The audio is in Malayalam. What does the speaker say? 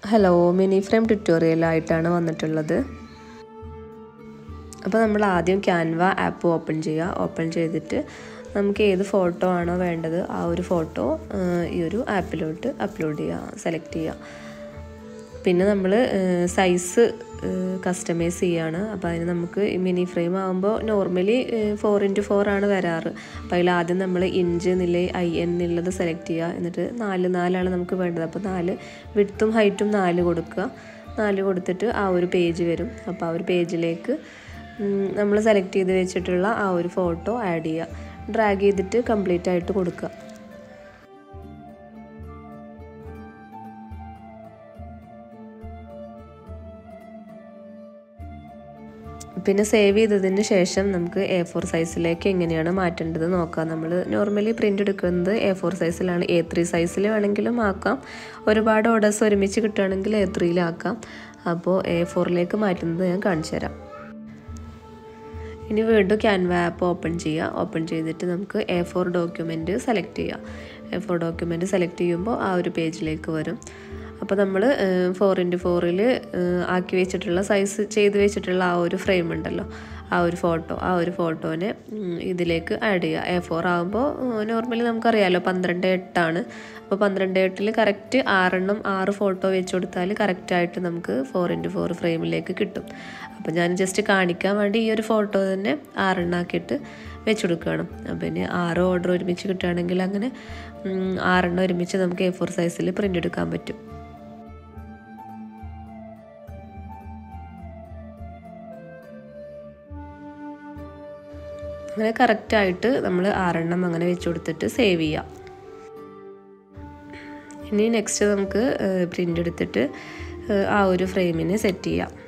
ഹലോ മിനി ഫ്രെയിം ട്യൂട്ടോറിയലായിട്ടാണ് വന്നിട്ടുള്ളത് അപ്പോൾ നമ്മൾ ആദ്യം ക്യാൻവ ആപ്പ് ഓപ്പൺ ചെയ്യുക ഓപ്പൺ ചെയ്തിട്ട് നമുക്ക് ഏത് ഫോട്ടോ ആണോ വേണ്ടത് ആ ഒരു ഫോട്ടോ ഈ ഒരു ആപ്പിലോട്ട് അപ്ലോഡ് ചെയ്യുക സെലക്ട് ചെയ്യുക പിന്നെ നമ്മൾ സൈസ് കസ്റ്റമൈസ് ചെയ്യാണ് അപ്പോൾ അതിന് നമുക്ക് മിനി ഫ്രെയിം ആകുമ്പോൾ നോർമലി ഫോർ ഇൻറ്റു ഫോർ ആണ് വരാറ് അപ്പോൾ അതിൽ ആദ്യം നമ്മൾ ഇഞ്ച് എന്നില്ല ഐ എന്നുള്ളത് സെലക്ട് ചെയ്യുക എന്നിട്ട് നാല് നാലാണ് നമുക്ക് വേണ്ടത് അപ്പോൾ നാല് വിടുത്തും ഹൈറ്റും നാല് കൊടുക്കുക നാല് കൊടുത്തിട്ട് ആ ഒരു പേജ് വരും അപ്പോൾ ആ ഒരു പേജിലേക്ക് നമ്മൾ സെലക്ട് ചെയ്ത് വെച്ചിട്ടുള്ള ആ ഒരു ഫോട്ടോ ആഡ് ചെയ്യുക ഡ്രാഗ് ചെയ്തിട്ട് കംപ്ലീറ്റ് ആയിട്ട് കൊടുക്കുക പിന്നെ സേവ് ചെയ്തതിന് ശേഷം നമുക്ക് എ ഫോർ സൈസിലേക്ക് എങ്ങനെയാണ് മാറ്റേണ്ടത് നോക്കാം നമ്മൾ നോർമലി പ്രിൻ്റ് എടുക്കുന്നത് എ ഫോർ സൈസിലാണ് എ ത്രീ സൈസിൽ വേണമെങ്കിലും ആക്കാം ഒരുപാട് ഓർഡേഴ്സ് ഒരുമിച്ച് കിട്ടുകയാണെങ്കിൽ എ ത്രീയിലാക്കാം അപ്പോൾ എ ഫോറിലേക്ക് മാറ്റുന്നത് ഞാൻ കാണിച്ചു തരാം ഇനി വീണ്ടും ക്യാൻവ ആപ്പ് ഓപ്പൺ ചെയ്യുക ഓപ്പൺ ചെയ്തിട്ട് നമുക്ക് എ ഫോർ ഡോക്യുമെൻറ്റ് സെലക്ട് ചെയ്യുക എ ഫോർ ഡോക്യുമെൻറ്റ് സെലക്ട് ചെയ്യുമ്പോൾ ആ ഒരു പേജിലേക്ക് വരും അപ്പോൾ നമ്മൾ ഫോർ ഇൻറ്റു ഫോറിൽ ആക്കി വെച്ചിട്ടുള്ള സൈസ് ചെയ്ത് വെച്ചിട്ടുള്ള ആ ഒരു ഫ്രെയിം ഉണ്ടല്ലോ ആ ഒരു ഫോട്ടോ ആ ഒരു ഫോട്ടോനെ ഇതിലേക്ക് ആഡ് ചെയ്യുക എ ഫോർ ആകുമ്പോൾ നോർമലി നമുക്കറിയാമല്ലോ പന്ത്രണ്ട് എട്ടാണ് അപ്പോൾ പന്ത്രണ്ട് എട്ടിൽ കറക്റ്റ് ആറെണ്ണം ആറ് ഫോട്ടോ വെച്ച് കൊടുത്താൽ കറക്റ്റായിട്ട് നമുക്ക് ഫോർ ഇൻറ്റു ഫോർ ഫ്രെയിമിലേക്ക് കിട്ടും അപ്പോൾ ഞാൻ ജസ്റ്റ് കാണിക്കാൻ വേണ്ടി ഈ ഒരു ഫോട്ടോ തന്നെ ആറെണ്ണാക്കിയിട്ട് വെച്ച് കൊടുക്കുകയാണ് അപ്പോൾ ഇനി ആറ് ഓർഡർ ഒരുമിച്ച് കിട്ടുകയാണെങ്കിൽ അങ്ങനെ ആറെണ്ണം ഒരുമിച്ച് നമുക്ക് എ ഫോർ സൈസിൽ പ്രിൻ്റ് എടുക്കാൻ പറ്റും അങ്ങനെ കറക്റ്റായിട്ട് നമ്മൾ ആറെണ്ണം അങ്ങനെ വെച്ച് കൊടുത്തിട്ട് സേവ് ചെയ്യാം ഇനി നെക്സ്റ്റ് നമുക്ക് പ്രിൻ്റ് എടുത്തിട്ട് ആ ഒരു ഫ്രെയിമിനെ സെറ്റ് ചെയ്യാം